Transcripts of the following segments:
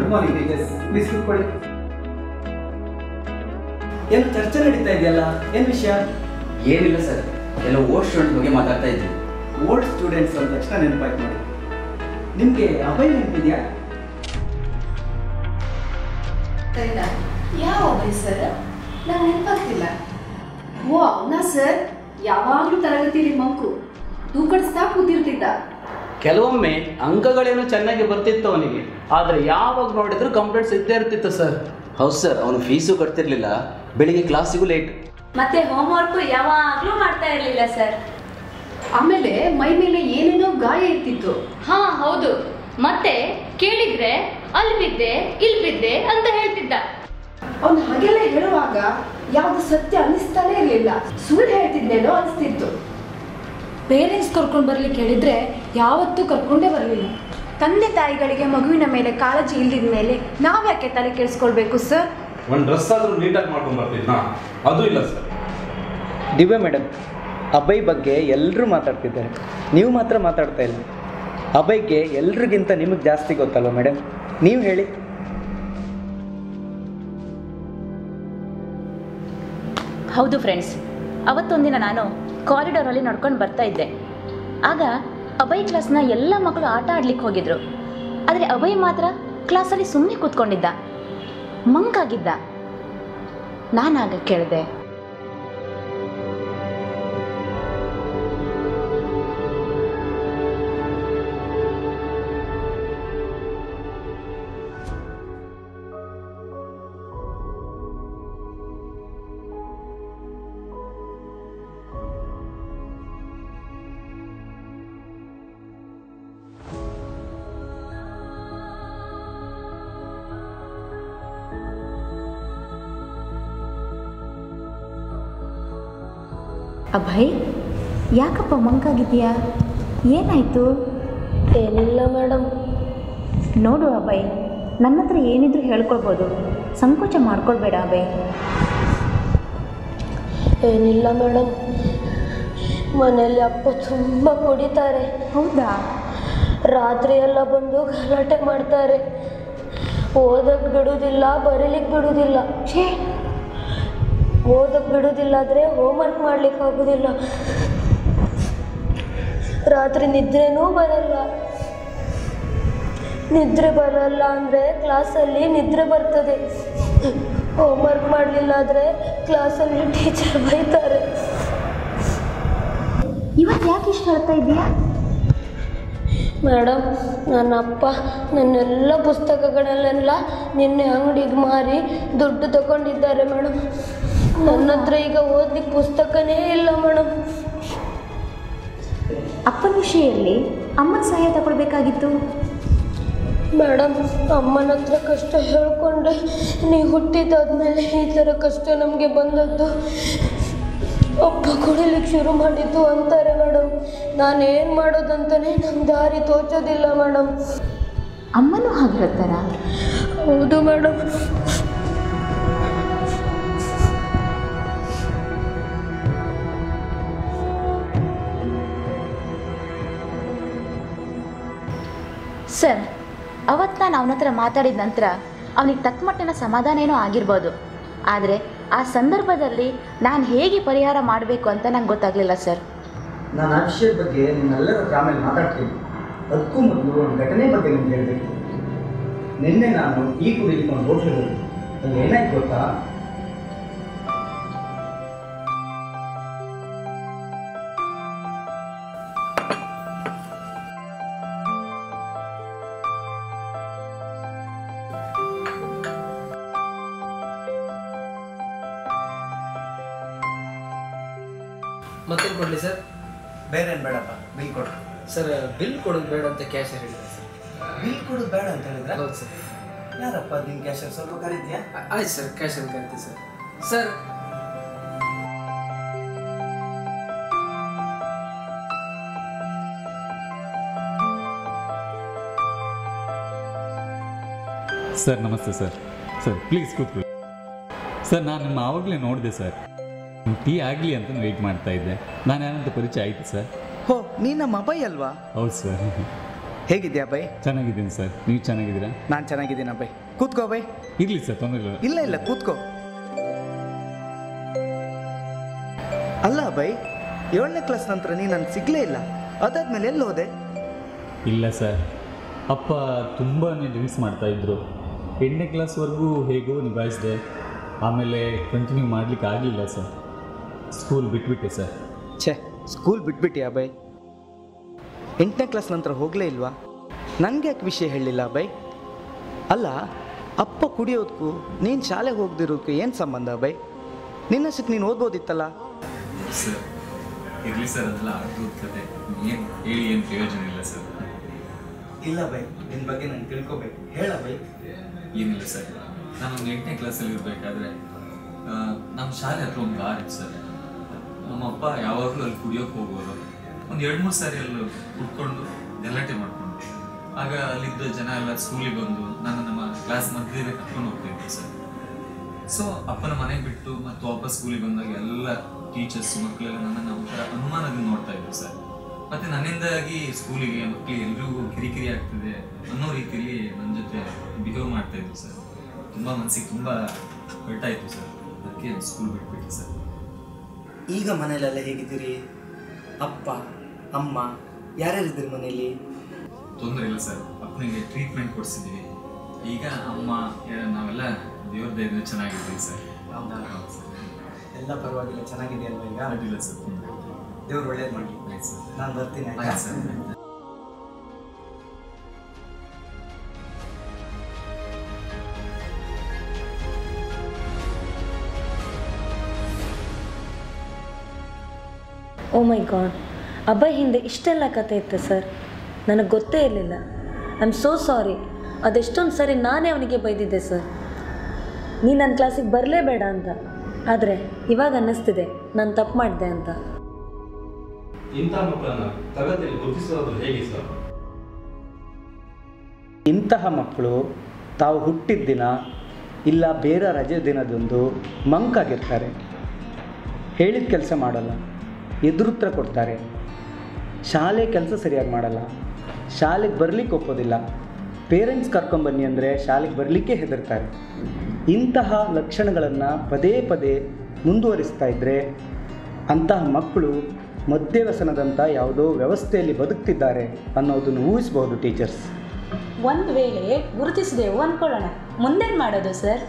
Good morning teachers please ಕೂತ್ಕೊಳ್ಳಿ ಏನು ಚರ್ಚೆ ನಡೀತಾ ಇದೆಯಲ್ಲ ಏನು ವಿಷಯ ಏನಿಲ್ಲ ಸರ್ ಎಲ್ಲ ಓಲ್ಡ್ ಸ್ಟೂಡೆಂಟ್ ಬಗ್ಗೆ ಮಾತಾಡ್ತಾ ಇದ್ವಿ ಓಲ್ಡ್ ಸ್ಟೂಡೆಂಟ್ಸ್ ಅಂದ ತಕ್ಷಣ ನೆನಪಾಯ್ತು ನೋಡಿ ನಿಮಗೆ ಅಭಯ್ ನೆನಪಿದೆಯಾ ಯಾವ ಅಭಯ್ ಸರ್ ನಂಗೆ ನೆನಪಾಗ್ತಿಲ್ಲ ಓ ಅವನಾ ಸರ್ ಯಾವಾಗಲೂ ತರಗತಿಯಲ್ಲಿ ಮಂಕು ತೂಕಡಿಸ್ತಾ ಕೂತಿರ್ತಿದ್ದ ಕೆಲವೊಮ್ಮೆ ಅಂಕಗಳೇನೋ ಚೆನ್ನಾಗಿ ಬರ್ತಿತ್ತು ಅವನಿಗೆ ಆದರೆ ಯಾವಾಗ ನೋಡಿದ್ರು ಕಂಪ್ಲೇಂಟ್ಸ್ ಇದ್ದೇ ಇರ್ತಿತ್ತು ಸರ್ ಹೌದು ಸರ್ ಅವನು ಫೀಸು ಕಟ್ತಿರ್ಲಿಲ್ಲ ಬೆಳಿಗ್ಗೆ ಕ್ಲಾಸಿಗೂ ಲೇಟ್ ಮತ್ತೆ ಹೋಮ್ವರ್ಕ್ ಯಾವಾಗಲೂ ಮಾಡ್ತಾ ಇರಲಿಲ್ಲ ಸರ್ ಆಮೇಲೆ ಮೈ ಮೇಲೆ ಏನೇನೋ ಗಾಯ ಇರ್ತಿತ್ತು ಹಾ ಹೌದು ಮತ್ತೆ ಕೇಳಿದ್ರೆ ಅಲ್ಲಿ ಬಿದ್ದೆ ಇಲ್ಲಿ ಬಿದ್ದೆ ಅಂತ ಹೇಳ್ತಿದ್ದ ಅವ್ನು ಹಾಗೆಲ್ಲ ಹೇಳುವಾಗ ಯಾವ್ದು ಸತ್ಯ ಅನ್ನಿಸ್ತಾನೆ ಇರಲಿಲ್ಲ ಸುಳ್ಳು ಹೇಳ್ತಿದ್ನೇನೋ ಅನಿಸ್ತಿತ್ತು ಪೇರೆಂಟ್ಸ್ ಕರ್ಕೊಂಡು ಬರ್ಲಿಕ್ಕೆ ಹೇಳಿದ್ರೆ ಯಾವತ್ತೂ ಕರ್ಕೊಂಡೇ ಬರಲಿಲ್ಲ ತಂದೆ ತಾಯಿಗಳಿಗೆ ಮಗುವಿನ ಮೇಲೆ ಕಾಳಜಿ ಇಲ್ದಿದ ಮೇಲೆ ನಾವ್ಯಾಕೆ ತಲೆ ಕೆಡಿಸ್ಕೊಳ್ಬೇಕು ಸರ್ ಒಂದು ಡ್ರೆಸ್ ಆದರೂ ನೀಟಾಗಿ ಮಾಡ್ಕೊಂಡು ಬರ್ತಿದ್ನಾ ಅದು ಇಲ್ಲ ಸರ್ ದಿವ್ಯಾ ಮೇಡಮ್ ಅಭಯ್ ಬಗ್ಗೆ ಎಲ್ಲರೂ ಮಾತಾಡ್ತಿದ್ದಾರೆ ನೀವು ಮಾತ್ರ ಮಾತಾಡ್ತಾ ಇಲ್ಲ ಅಭಯ್ಗೆ ಎಲ್ರಿಗಿಂತ ನಿಮಗೆ ಜಾಸ್ತಿ ಗೊತ್ತಲ್ವ ಮೇಡಮ್ ನೀವು ಹೇಳಿ ಹೌದು ಫ್ರೆಂಡ್ಸ್ ಅವತ್ತೊಂದಿನ ನಾನು ಕಾರಿಡಾರಲ್ಲಿ ನಡ್ಕೊಂಡು ಬರ್ತಾ ಇದ್ದೆ ಆಗ ಅಭಯ್ ಕ್ಲಾಸ್ನ ಎಲ್ಲ ಮಕ್ಕಳು ಆಟ ಆಡ್ಲಿಕ್ಕೆ ಹೋಗಿದ್ರು ಆದರೆ ಅಭಯ್ ಮಾತ್ರ ಕ್ಲಾಸಲ್ಲಿ ಸುಮ್ಮನೆ ಕೂತ್ಕೊಂಡಿದ್ದ ಮಂಕಾಗಿದ್ದ ನಾನಾಗ ಕೇಳಿದೆ ಅಭಯ್ ಯಾಕಪ್ಪ ಮಂಕಾಗಿದೆಯಾ ಏನಾಯಿತು ಏನಿಲ್ಲ ಮೇಡಮ್ ನೋಡು ಅಭಯ್ ನನ್ನ ಹತ್ರ ಏನಿದ್ರು ಹೇಳ್ಕೊಳ್ಬೋದು ಸಂಕೋಚ ಮಾಡ್ಕೊಳ್ಬೇಡ ಅಭಯ್ ಏನಿಲ್ಲ ಮೇಡಮ್ ಮನೇಲಿ ಅಪ್ಪ ತುಂಬ ಕುಡಿತಾರೆ ಹೌದಾ ರಾತ್ರಿ ಎಲ್ಲ ಬಂದು ಗಲಾಟೆ ಮಾಡ್ತಾರೆ ಓದಕ್ಕೆ ಬಿಡುವುದಿಲ್ಲ ಬರೀಲಿಕ್ಕೆ ಬಿಡುವುದಿಲ್ಲ ಛೇ ಓದಕ್ಕೆ ಬಿಡುವುದಿಲ್ಲ ಆದರೆ ಹೋಮ್ವರ್ಕ್ ಮಾಡ್ಲಿಕ್ಕೆ ಆಗೋದಿಲ್ಲ ರಾತ್ರಿ ನಿದ್ರೆನೂ ಬರಲ್ಲ ನಿದ್ರೆ ಬರಲ್ಲ ಅಂದರೆ ಕ್ಲಾಸಲ್ಲಿ ನಿದ್ರೆ ಬರ್ತದೆ ಹೋಮ್ವರ್ಕ್ ಮಾಡಲಿಲ್ಲ ಆದರೆ ಕ್ಲಾಸಲ್ಲಿ ಟೀಚರ್ ಬೈತಾರೆ ಇವತ್ತು ಯಾಕೆ ಇಷ್ಟು ಹೇಳ್ತಾ ಇದೆಯಾ ಮೇಡಮ್ ನನ್ನ ಅಪ್ಪ ನನ್ನೆಲ್ಲ ಪುಸ್ತಕಗಳನ್ನೆಲ್ಲ ನಿನ್ನೆ ಅಂಗಡಿಗೆ ಮಾರಿ ದುಡ್ಡು ತಗೊಂಡಿದ್ದಾರೆ ಮೇಡಮ್ ನನ್ನ ಹತ್ರ ಈಗ ಓದ್ಲಿಕ್ಕೆ ಪುಸ್ತಕನೇ ಇಲ್ಲ ಮೇಡಮ್ ಅಪ್ಪನ ವಿಷಯ ಇರಲಿ ಅಮ್ಮನ ಸಹಾಯ ತಗೊಳ್ಬೇಕಾಗಿತ್ತು ಮೇಡಮ್ ಅಮ್ಮನ ಹತ್ರ ಕಷ್ಟ ಹೇಳ್ಕೊಂಡ್ರೆ ನೀವು ಹುಟ್ಟಿದಾದ್ಮೇಲೆ ಈ ಥರ ಕಷ್ಟ ನಮಗೆ ಬಂದದ್ದು ಅಪ್ಪ ಕುಡಿಲಿಕ್ಕೆ ಶುರು ಮಾಡಿದ್ದು ಅಂತಾರೆ ಮೇಡಮ್ ನಾನು ಏನು ಮಾಡೋದಂತಲೇ ನಮ್ಮ ದಾರಿ ತೋಚೋದಿಲ್ಲ ಮೇಡಮ್ ಅಮ್ಮನೂ ಹಾಗೆ ಹೇಳ್ತಾರಾ ಹೌದು ಮೇಡಮ್ ಸರ್ ಅವತ್ತು ನಾನು ಅವನ ಹತ್ರ ಮಾತಾಡಿದ ನಂತರ ಅವನಿಗೆ ತಕ್ಕ ಮಟ್ಟಿನ ಸಮಾಧಾನ ಏನೋ ಆಗಿರ್ಬೋದು ಆದರೆ ಆ ಸಂದರ್ಭದಲ್ಲಿ ನಾನು ಹೇಗೆ ಪರಿಹಾರ ಮಾಡಬೇಕು ಅಂತ ನಂಗೆ ಗೊತ್ತಾಗಲಿಲ್ಲ ಸರ್ ನಾನು ಆ ವಿಷಯದ ಬಗ್ಗೆ ನಿಮ್ಮೆಲ್ಲರ ಹತ್ರ ಆಮೇಲೆ ಮಾತಾಡ್ತೀನಿ ಅದಕ್ಕೂ ಮೊದಲು ಒಂದು ಘಟನೆ ಬಗ್ಗೆ ನಿಮ್ಗೆ ಹೇಳಬೇಕು ನಿನ್ನೆ ನಾನು ಈ ಕುಡಿಲಿಕ್ಕೆ ಒಂದು ಹೋಟ್ಲಿಗೆ ಹೋದೆ ಅಲ್ಲಿ ಏನಾಯ್ತು ಗೊತ್ತಾ ಮತ್ತೇನು ಕೊಡಲಿ ಸರ್ ಬೇರೆ ಏನು ಬೇಡಪ್ಪ ಬಿಲ್ ಕೊಡು ಸರ್ ಬಿಲ್ ಕೊಡೋದು ಬೇಡ ಅಂತ ಕ್ಯಾಶ್ ಹೇಳಿದ್ರೆ ಸರ್ ಬಿಲ್ ಕೊಡೋದು ಬೇಡ ಅಂತ ಹೇಳಿದ್ರೆ ಹೌದು ಸರ್ ಯಾರಪ್ಪ ನಿನ್ ಕ್ಯಾಶ್ ಸ್ವಲ್ಪ ಕರೀತೀಯಾ ಆ- ಆಯ್ತು ಸರ್ ಕ್ಯಾಶ್ ಅಂತ ಕರಿತೀವಿ ಸರ್ ಸರ್ ಸರ್ ನಮಸ್ತೆ ಸರ್ ಸರ್ ಪ್ಲೀಸ್ ಕೂತ್ಕೊಳ್ಳಿ ಸರ್ ನಾನು ನಿಮ್ಮ ಆವಾಗಲೇ ನೋಡಿದೆ ಸರ್ ಟೀ ಆಗಲಿ ಅಂತ ವೆಯ್ಟ್ ಮಾಡ್ತಾ ಇದ್ದೆ ನಾನು ಯಾರಂತ ಪರಿಚಯ ಆಯಿತು ಸರ್ ಹೋ ನೀ ನಮ್ಮ ಅಭಯ್ ಅಲ್ವಾ ಹೌದು ಸರ್ ಹೇಗಿದ್ಯಾ ಬೈ ಚೆನ್ನಾಗಿದ್ದೀನಿ ಸರ್ ನೀವು ಚೆನ್ನಾಗಿದ್ದೀರಾ ನಾನು ಚೆನ್ನಾಗಿದ್ದೀನಿ ಬೈ ಕೂತ್ಕೋ ಬೈ ಇರಲಿ ಸರ್ ತೊಂದರೆ ಇಲ್ಲ ಇಲ್ಲ ಇಲ್ಲ ಕೂತ್ಕೋ ಅಲ್ಲ ಬೈ ಏಳನೇ ಕ್ಲಾಸ್ ನಂತರ ನೀ ನನಗೆ ಸಿಗ್ಲೇ ಇಲ್ಲ ಅದಾದ್ಮೇಲೆ ಎಲ್ಲಿ ಹೋದೆ ಇಲ್ಲ ಸರ್ ಅಪ್ಪ ತುಂಬಾ ಡ್ರಿಂಕ್ಸ್ ಮಾಡ್ತಾಯಿದ್ರು ಎಂಟನೇ ಕ್ಲಾಸ್ವರೆಗೂ ಹೇಗೋ ನಿಭಾಯಿಸಿದೆ ಆಮೇಲೆ ಕಂಟಿನ್ಯೂ ಮಾಡಲಿಕ್ಕೆ ಆಗಲಿಲ್ಲ ಸರ್ ಸ್ಕೂಲ್ ಬಿಟ್ಬಿಟ್ಟೆ ಸರ್ ಛೇ ಸ್ಕೂಲ್ ಬಿಟ್ಬಿಟ್ಟಿಯಾ ಬೈ ಎಂಟನೇ ಕ್ಲಾಸ್ ನಂತರ ಹೋಗಲೇ ಇಲ್ವಾ ನನಗೆ ಯಾಕೆ ವಿಷಯ ಹೇಳಲಿಲ್ಲ ಬೈ ಅಲ್ಲ ಅಪ್ಪ ಕುಡಿಯೋದಕ್ಕೂ ನೀನು ಶಾಲೆಗೆ ಹೋಗದಿರೋದಕ್ಕೂ ಏನು ಸಂಬಂಧ ಬೈ ನಿನ್ನಷ್ಟಕ್ಕೆ ನೀನು ಓದ್ಬೋದಿತ್ತಲ್ಲ ಸರ್ ಇರಲಿ ಸರ್ ಅದೆಲ್ಲ ಅದ್ಭುತ ಕತೆ ಏನು ಹೇಳಿ ಏನು ಪ್ರಯೋಜನ ಇಲ್ಲ ಸರ್ ಇಲ್ಲ ಬೈ ನಿನ್ನ ಬಗ್ಗೆ ನಾನು ತಿಳ್ಕೊಬೇಕು ಹೇಳ ಬೈ ಏನಿಲ್ಲ ಸರ್ ನಾನು ಒಂದು ಎಂಟನೇ ಕ್ಲಾಸಲ್ಲಿ ಇರಬೇಕಾದ್ರೆ ನಮ್ಮ ಶಾಲೆ ಹತ್ರ ಒಂದು ಬಾರ್ ಇತ್ತು ಸರ್ ನಮ್ಮಪ್ಪ ಯಾವಾಗಲೂ ಅಲ್ಲಿ ಕುಡಿಯೋಕೆ ಹೋಗೋರು ಒಂದು ಎರಡು ಮೂರು ಸಾರಿ ಅಲ್ಲಿ ಕುಟ್ಕೊಂಡು ಗಲಾಟೆ ಮಾಡ್ಕೊಂಡು ಆಗ ಅಲ್ಲಿದ್ದ ಜನ ಎಲ್ಲ ಸ್ಕೂಲಿಗೆ ಬಂದು ನಾನು ನಮ್ಮ ಕ್ಲಾಸ್ ಮಧ್ಯದಲ್ಲಿ ಕರ್ಕೊಂಡು ಹೋಗ್ತಿದ್ದೆ ಸರ್ ಸೊ ಅಪ್ಪನ ಮನೆಗೆ ಬಿಟ್ಟು ಮತ್ತೆ ವಾಪಸ್ ಸ್ಕೂಲಿಗೆ ಬಂದಾಗ ಎಲ್ಲ ಟೀಚರ್ಸ್ ಮಕ್ಕಳೆಲ್ಲ ನನ್ನನ್ನು ಒಂಥರ ಅನುಮಾನದಿಂದ ನೋಡ್ತಾ ಇದ್ರು ಸರ್ ಮತ್ತೆ ನನ್ನಿಂದಾಗಿ ಸ್ಕೂಲಿಗೆ ಮಕ್ಕಳಿಗೆ ಎಲ್ರಿಗೂ ಕಿರಿಕಿರಿ ಆಗ್ತಿದೆ ಅನ್ನೋ ರೀತಿಯಲ್ಲಿ ನನ್ನ ಜೊತೆ ಬಿಹೇವ್ ಮಾಡ್ತಾ ಇದ್ರು ಸರ್ ತುಂಬ ಮನಸ್ಸಿಗೆ ತುಂಬ ಹರ್ಟ್ ಆಯಿತು ಸರ್ ಅದಕ್ಕೆ ಸ್ಕೂಲ್ ಬಿಟ್ಬಿಟ್ಟೆ ಸರ್ ಈಗ ಮನೇಲೆಲ್ಲ ಹೇಗಿದ್ದೀರಿ ಅಪ್ಪ ಅಮ್ಮ ಯಾರ್ಯಾರಿದ್ದೀರಿ ಮನೆಯಲ್ಲಿ ತೊಂದರೆ ಇಲ್ಲ ಸರ್ ಅಪ್ಪನಿಗೆ ಟ್ರೀಟ್ಮೆಂಟ್ ಕೊಡಿಸಿದ್ದೀವಿ ಈಗ ಅಮ್ಮ ಯಾ- ನಾವೆಲ್ಲ ದೇವ್ರ ದಯದಿಂದ ಚೆನ್ನಾಗಿದ್ದೀವಿ ಸರ್ ಹೌದಾ? ಹೌದು ಸರ್ ಎಲ್ಲ ಪರವಾಗಿಲ್ಲ ಚೆನ್ನಾಗಿದೆ ಅಲ್ವಾ ಈಗ ಅಡ್ಡಿಲ್ಲ ಸರ್ ದೇವ್ರು ಒಳ್ಳೇದು ಮಾಡಿ ಆಯ್ತು ಸರ್ ನಾನು ಬರ್ತೀನಿ ಆಯ್ತಾ? ಆಯ್ತು ಸರ್ ಓ ಮೈ ಗಾಡ್ ಅಬ್ಬಾಯ್ ಹಿಂದೆ ಇಷ್ಟೆಲ್ಲ ಕತೆ ಇತ್ತು ಸರ್ ನನಗೆ ಗೊತ್ತೇ ಇರಲಿಲ್ಲ ಐ ಆಮ್ ಸೋ ಸಾರಿ ಅದೆಷ್ಟೊಂದು ಸರಿ ನಾನೇ ಅವನಿಗೆ ಬೈದಿದ್ದೆ ಸರ್ ನೀ ನನ್ನ ಕ್ಲಾಸಿಗೆ ಬರಲೇಬೇಡ ಅಂತ ಆದರೆ ಇವಾಗ ಅನ್ನಿಸ್ತಿದೆ ನಾನು ತಪ್ಪು ಮಾಡಿದೆ ಅಂತ ಇಂತಹ ಮಕ್ಕಳನ್ನ ತರಗತಿಯಲ್ಲಿ ಗುರುತಿಸೋದು ಹೇಗೆ ಸರ್ ಇಂತಹ ಮಕ್ಕಳು ತಾವು ಹುಟ್ಟಿದ ದಿನ ಇಲ್ಲ ಬೇರೆ ರಜೆ ದಿನದಂದು ಮಂಕಾಗಿರ್ತಾರೆ ಹೇಳಿದ ಕೆಲಸ ಮಾಡಲ್ಲ ಎದುರುತ್ತರ ಕೊಡ್ತಾರೆ ಶಾಲೆ ಕೆಲಸ ಸರಿಯಾಗಿ ಮಾಡಲ್ಲ ಶಾಲೆಗೆ ಬರಲಿಕ್ಕೆ ಒಪ್ಪೋದಿಲ್ಲ ಪೇರೆಂಟ್ಸ್ ಕರ್ಕೊಂಬನ್ನಿ ಅಂದರೆ ಶಾಲೆಗೆ ಬರಲಿಕ್ಕೆ ಹೆದರ್ತಾರೆ ಇಂತಹ ಲಕ್ಷಣಗಳನ್ನು ಪದೇ ಪದೇ ಮುಂದುವರಿಸ್ತಾ ಇದ್ದರೆ ಅಂತಹ ಮಕ್ಕಳು ಮದ್ಯವ್ಯಸನದಂಥ ಯಾವುದೋ ವ್ಯವಸ್ಥೆಯಲ್ಲಿ ಬದುಕ್ತಿದ್ದಾರೆ ಅನ್ನೋದನ್ನು ಊಹಿಸಬಹುದು ಟೀಚರ್ಸ್ ಒಂದು ವೇಳೆ ಗುರುತಿಸಿದೆವು ಅಂದ್ಕೊಳ್ಳೋಣ ಮುಂದೇನು ಮಾಡೋದು ಸರ್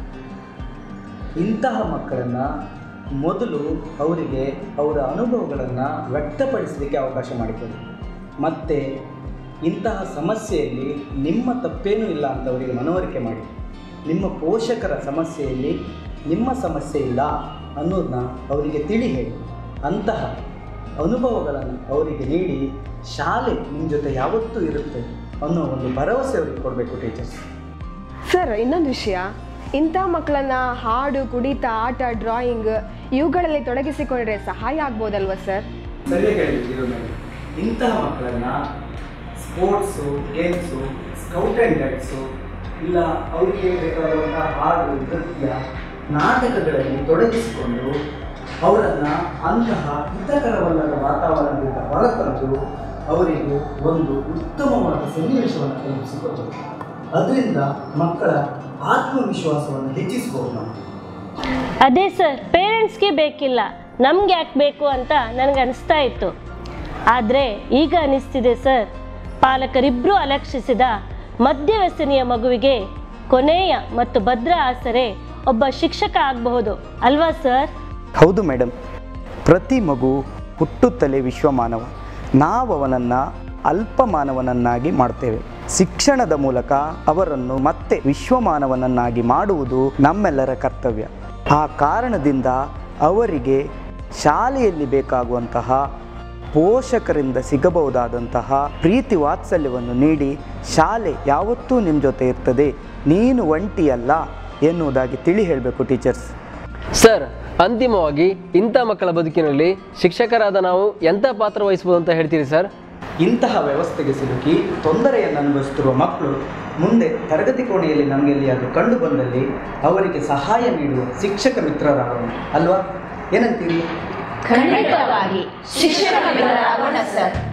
ಇಂತಹ ಮಕ್ಕಳನ್ನು ಮೊದಲು ಅವರಿಗೆ ಅವರ ಅನುಭವಗಳನ್ನು ವ್ಯಕ್ತಪಡಿಸಲಿಕ್ಕೆ ಅವಕಾಶ ಮಾಡಿಕೊಡಿ ಮತ್ತು ಇಂತಹ ಸಮಸ್ಯೆಯಲ್ಲಿ ನಿಮ್ಮ ತಪ್ಪೇನೂ ಇಲ್ಲ ಅಂತ ಅವರಿಗೆ ಮನವರಿಕೆ ಮಾಡಿ ನಿಮ್ಮ ಪೋಷಕರ ಸಮಸ್ಯೆಯಲ್ಲಿ ನಿಮ್ಮ ಸಮಸ್ಯೆ ಇಲ್ಲ ಅನ್ನೋದನ್ನ ಅವರಿಗೆ ತಿಳಿ ಹೇಳಿ ಅಂತಹ ಅನುಭವಗಳನ್ನು ಅವರಿಗೆ ನೀಡಿ ಶಾಲೆ ನಿಮ್ಮ ಜೊತೆ ಯಾವತ್ತೂ ಇರುತ್ತೆ ಅನ್ನೋ ಒಂದು ಭರವಸೆ ಅವರಿಗೆ ಕೊಡಬೇಕು ಟೀಚರ್ಸ್ ಸರ್ ಇನ್ನೊಂದು ವಿಷಯ ಇಂಥ ಮಕ್ಕಳನ್ನ ಹಾಡು ಕುಡಿತ ಆಟ ಡ್ರಾಯಿಂಗ್ ಇವುಗಳಲ್ಲಿ ತೊಡಗಿಸಿಕೊಂಡ್ರೆ ಸಹಾಯ ಆಗ್ಬೋದಲ್ವಾ ಸರ್ ಸರಿಯಾಗಿ ಹೇಳಿದ್ದೀರಿ ಮೇಲೆ ಇಂತಹ ಮಕ್ಕಳನ್ನು sports games scout and guides ಇಲ್ಲ ಅವರಿಗೆ ಬೇಕಾದಂಥ ಹಾಡು ನೃತ್ಯ ನಾಟಕಗಳಲ್ಲಿ ತೊಡಗಿಸಿಕೊಂಡು ಅವರನ್ನು ಅಂತಹ ಹಿತಕರವಲ್ಲದ ವಾತಾವರಣದಿಂದ ಹೊರತಂದು ಅವರಿಗೆ ಒಂದು ಉತ್ತಮವಾದ ಸನ್ನಿವೇಶವನ್ನು ಕಲ್ಪಿಸಿಕೊಟ್ಟರು ಅದರಿಂದ ಮಕ್ಕಳ ಆತ್ಮವಿಶ್ವಾಸವನ್ನು ಹೆಚ್ಚಿಸಬಹುದು ನಾವು ಅದೇ ಸರ್ ಪೇರೆಂಟ್ಸ್ಗೆ ಬೇಕಿಲ್ಲ ನಮ್ಗೆ ಯಾಕೆ ಬೇಕು ಅಂತ ನನಗೆ ಅನಿಸ್ತಾ ಇತ್ತು ಆದರೆ ಈಗ ಅನಿಸ್ತಿದೆ ಸರ್ ಪಾಲಕರಿಬ್ಬರೂ ಅಲಕ್ಷಿಸಿದ ಮದ್ಯವ್ಯಸನಿಯ ಮಗುವಿಗೆ ಕೊನೆಯ ಮತ್ತು ಭದ್ರ ಆಸರೆ ಒಬ್ಬ ಶಿಕ್ಷಕ ಆಗಬಹುದು ಅಲ್ವಾ ಸರ್ ಹೌದು ಮೇಡಮ್ ಪ್ರತಿ ಮಗು ಹುಟ್ಟುತ್ತಲೇ ವಿಶ್ವಮಾನವ ನಾವು ಅವನನ್ನು ಅಲ್ಪಮಾನವನನ್ನಾಗಿ ಮಾಡ್ತೇವೆ ಶಿಕ್ಷಣದ ಮೂಲಕ ಅವರನ್ನು ಮತ್ತೆ ವಿಶ್ವಮಾನವನನ್ನಾಗಿ ಮಾಡುವುದು ನಮ್ಮೆಲ್ಲರ ಕರ್ತವ್ಯ ಆ ಕಾರಣದಿಂದ ಅವರಿಗೆ ಶಾಲೆಯಲ್ಲಿ ಬೇಕಾಗುವಂತಹ ಪೋಷಕರಿಂದ ಸಿಗಬಹುದಾದಂತಹ ಪ್ರೀತಿ ವಾತ್ಸಲ್ಯವನ್ನು ನೀಡಿ ಶಾಲೆ ಯಾವತ್ತೂ ನಿಮ್ಮ ಜೊತೆ ಇರ್ತದೆ ನೀನು ಒಂಟಿಯಲ್ಲ ಎನ್ನುವುದಾಗಿ ತಿಳಿ ಹೇಳಬೇಕು ಟೀಚರ್ಸ್ ಸರ್ ಅಂತಿಮವಾಗಿ ಇಂಥ ಮಕ್ಕಳ ಬದುಕಿನಲ್ಲಿ ಶಿಕ್ಷಕರಾದ ನಾವು ಎಂಥ ಪಾತ್ರ ವಹಿಸ್ಬೋದು ಅಂತ ಹೇಳ್ತೀರಿ ಸರ್ ಇಂತಹ ವ್ಯವಸ್ಥೆಗೆ ಸಿಲುಕಿ ತೊಂದರೆಯನ್ನು ಅನುಭವಿಸುತ್ತಿರುವ ಮಕ್ಕಳು ಮುಂದೆ ತರಗತಿ ಕೋಣೆಯಲ್ಲಿ ನಮಗೆ ಎಲ್ಲಿಯಾದರೂ ಕಂಡು ಬಂದಲ್ಲಿ ಅವರಿಗೆ ಸಹಾಯ ನೀಡುವ ಶಿಕ್ಷಕ ಮಿತ್ರರಾಗೋಣ ಅಲ್ವಾ ಏನಂತೀರಿ ಖಂಡಿತವಾಗಿ ಶಿಕ್ಷಕ ಮಿತ್ರರಾಗೋಣ ಸರ್